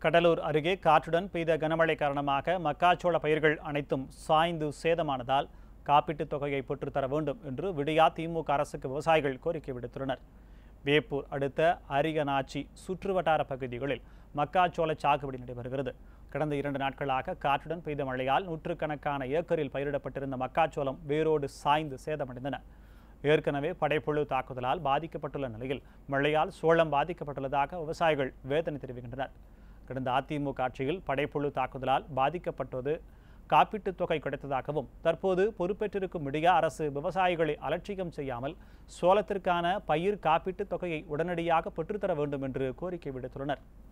கடலூர் அருகே காற்றுடன் பெய்த கனமழை காரணமாக மக்காச்சோள பயிர்கள் அனைத்தும் சாய்ந்து சேதமானதால் காப்பீட்டுத் தொகையை பெற்றுத்தர வேண்டும் என்று விடியா திமுக அரசுக்கு விவசாயிகள் கோரிக்கை விடுத்துள்ளனர் வேப்பூர் அடுத்த அரியநாச்சி சுற்றுவட்டார பகுதிகளில் மக்காச்சோள சாகுபடி நடைபெறுகிறது கடந்த இரண்டு நாட்களாக காற்றுடன் பெய்த மழையால் நூற்றுக்கணக்கான ஏக்கரில் பயிரிடப்பட்டிருந்த மக்காச்சோளம் வேரோடு சாய்ந்து சேதமடைந்தன ஏற்கனவே படைப்புழு தாக்குதலால் பாதிக்கப்பட்டுள்ள நிலையில் மழையால் சோளம் பாதிக்கப்பட்டுள்ளதாக விவசாயிகள் வேதனை தெரிவிக்கின்றனர் கடந்த அதிமுக ஆட்சியில் படைப்புழு தாக்குதலால் பாதிக்கப்பட்டது காப்பீட்டுத் தொகை கிடைத்ததாகவும் தற்போது பொறுப்பேற்றிருக்கும் விடியா அரசு விவசாயிகளை அலட்சியம் செய்யாமல் சோளத்திற்கான பயிர் காப்பீட்டுத் தொகையை உடனடியாக பெற்றுத்தர வேண்டும் என்று கோரிக்கை விடுத்துள்ளனர்